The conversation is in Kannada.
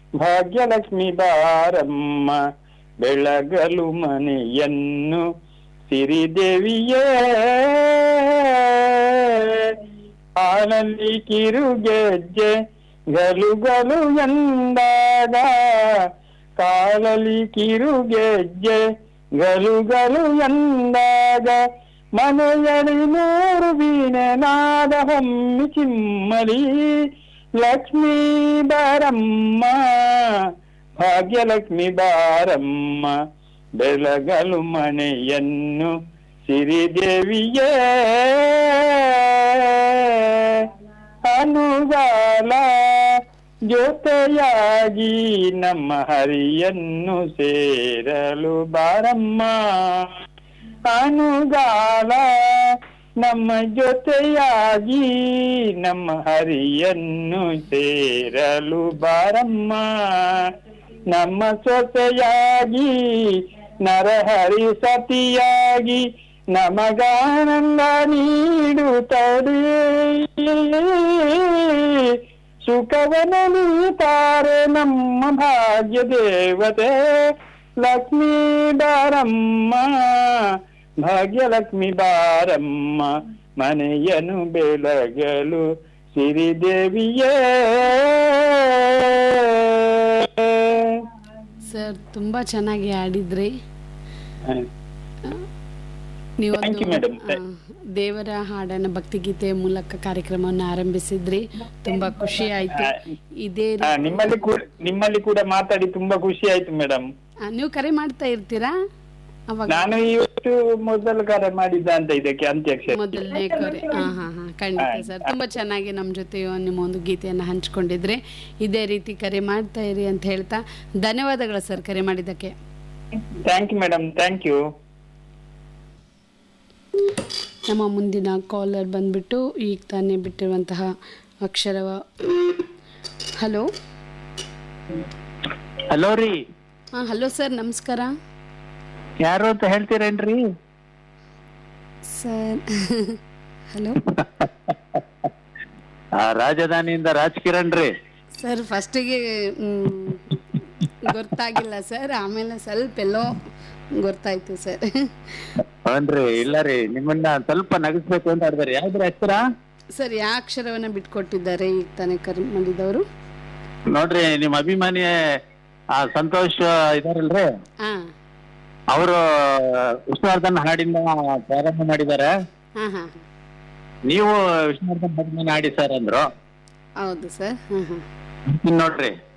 ಭಾಗ್ಯಲಕ್ಷ್ಮಿ ಬಾರಮ್ಮ ಬೆಳಗಲು ಮನೆಯನ್ನು ಸಿರಿದೇವಿಯೇ ಹಾಲಲ್ಲಿ ಕಿರುಗೆಜ್ಜೆ ಗಲು ಗಲು ಎಂದಾಗ ಕಾಲಲ್ಲಿ ಕಿರುಗೆಜ್ಜೆ ಗಲು ಗಲು ಎಂದಾಗ ಮನೆಯಲಿ ನೂರು ವೀಣೆ ನಾದ ಹೊಮ್ಮಿ ಚಿಮ್ಮಲಿ ಲಕ್ಷ್ಮೀ ಬಾರಮ್ಮ ಭಾಗ್ಯಲಕ್ಷ್ಮಿ ಬಾರಮ್ಮ ಬೆಳಗಲು ಮನೆಯನ್ನು ಸಿರಿದೇವಿಯೇ ಅನುಗಾಲ ಜೊತೆಯಾಗಿ ನಮ್ಮ ಹರಿಯನ್ನು ಸೇರಲು ಬಾರಮ್ಮ ಅನುಗಾಲ ನಮ್ಮ ಜೊತೆಯಾಗಿ ನಮ್ಮ ಹರಿಯನ್ನು ಸೇರಲು ಬಾರಮ್ಮ ನಮ್ಮ ಸೊಸೆಯಾಗಿ ನರಹರಿ ಸತಿಯಾಗಿ ನಮಗಾನಂದ ನೀಡುತ್ತದೆ ಸುಖವನು ನೀತಾರೆ ನಮ್ಮ ಭಾಗ್ಯ ದೇವತೆ ಲಕ್ಷ್ಮೀ ಬಾರಮ್ಮ ಭಾಗ್ಯಲಕ್ಷ್ಮಿ ಬಾರಮ್ಮ ಮನೆಯನ್ನು ಬೆಳಗಲು ಸಿರಿದೇವಿಯೇ ಸರ್ ತುಂಬಾ ಚೆನ್ನಾಗಿ ಆಡಿದ್ರಿ Thank you, madam. ಆ, ದೇವರ ಹಾಡನ್ನ ಭಕ್ತಿಗೀತೆ ಮೂಲಕ ಕಾರ್ಯಕ್ರಮವನ್ನು ಆರಂಭಿಸಿದ್ರಿ ತುಂಬಾ ಖುಷಿ ಆಯ್ತು ಇದೇ ಆ, ರೀತಿ- ನಿಮ್ಮಲ್ಲಿ ಕೂಡ ನಿಮ್ಮಲ್ಲಿ ಕೂಡ ಮಾತಾಡಿ ತುಂಬಾ ಖುಷಿ ಆಯ್ತು ಮೇಡಮ್ ಆ, ನೀವು ಕರೆ ಮಾಡ್ತಾ ಇರ್ತೀರಾ ಅವಾಗ ನಾನು ಇವತ್ತು ಮೊದಲು ಕರೆ ಮಾಡಿದ್ದ ಅಂತ ಇದಕ್ಕೆ ಅಂತ್ಯಾಕ್ಷರಿ ಮೊದಲನೇ ಕರೆ ಹಾ ಹಾ ಹಾ ಖಂಡಿತ ಸರ್ ತುಂಬಾ ಚೆನ್ನಾಗಿ ನಮ್ಮ ಜೊತೆ ನಿಮ್ಮ ಒಂದು ಗೀತೆಯನ್ನು ಹಂಚ್ಕೊಂಡಿದ್ರೆ ಇದೇ ರೀತಿ ಕರೆ ಮಾಡ್ತಾ ಇರಿ ಅಂತ ಹೇಳ್ತಾ ಧನ್ಯವಾದಗಳು ಸರ್ ಕರೆ ಮಾಡಿದ್ದಕ್ಕೆ thank you madam thank you ನಮ್ಮ ಮುಂದಿನ ಕಾಲರ್ ಬಂದ್ಬಿಟ್ಟು ಈಗ ತಾನೇ ಬಿಟ್ಟಿರುವಂತಹ ಅಕ್ಷರವ ಹಲೋ ಹಲೋ ರೀ ಹಾಂ ಹಲೋ ಸರ್ ನಮಸ್ಕಾರ ಯಾರು ಅಂತ ಹೇಳ್ತೀರೇನ್ರಿ ಸರ್ ಹಲೋ ಆ, ರಾಜಧಾನಿಯಿಂದ ರಾಜ್ ಕಿರಣ್ ರೀ ಸರ್ ಫಸ್ಟಿಗೆ ಗೊತ್ತಾಗಿಲ್ಲ ಸರ್ ಆಮೇಲೆ ಸ್ವಲ್ಪ ಎಲ್ಲೋ ಗೊತ್ತಾಯ್ತು ಸರ್ ಹನ್ರಿ ಇಲ್ಲ ರೀ ನಿಮ್ಮನ್ನ ಸ್ವಲ್ಪ ನಗಿಸ್ಬೇಕು ಅಂತ ಆಡಿದಾರೆ ಯಾವ್ದ್ರ ಹೆಸರ ಸರ್ ಯಾವ ಅಕ್ಷರವನ್ನ ಬಿಟ್ಕೊಟ್ಟಿದ್ದಾರೆ ಈಗ ತಾನೇ ಕರೆ ಮಾಡಿದವರು ನೋಡ್ರಿ ನಿಮ್ ಅಭಿಮಾನಿ ಆ ಸಂತೋಷ್ ಇದಾರಲ್ರಿ ಹಾಂ ಅವರು ವಿಷ್ಣುವರ್ಧನ್ ಹಾಡಿಂದ ಪ್ರಾರಂಭ ಮಾಡಿದ್ದಾರೆ ಹಾಂ ಹಾಂ ನೀವು ವಿಷ್ಣುವರ್ಧನ್ ಹಾಡಿನ ಹಾಡಿ ಸರ್ ಅಂದ್ರು ಹೌದು ಸರ್ ಹಾಂ ಹಾಂ ಇನ್ ನೋಡ್ರಿ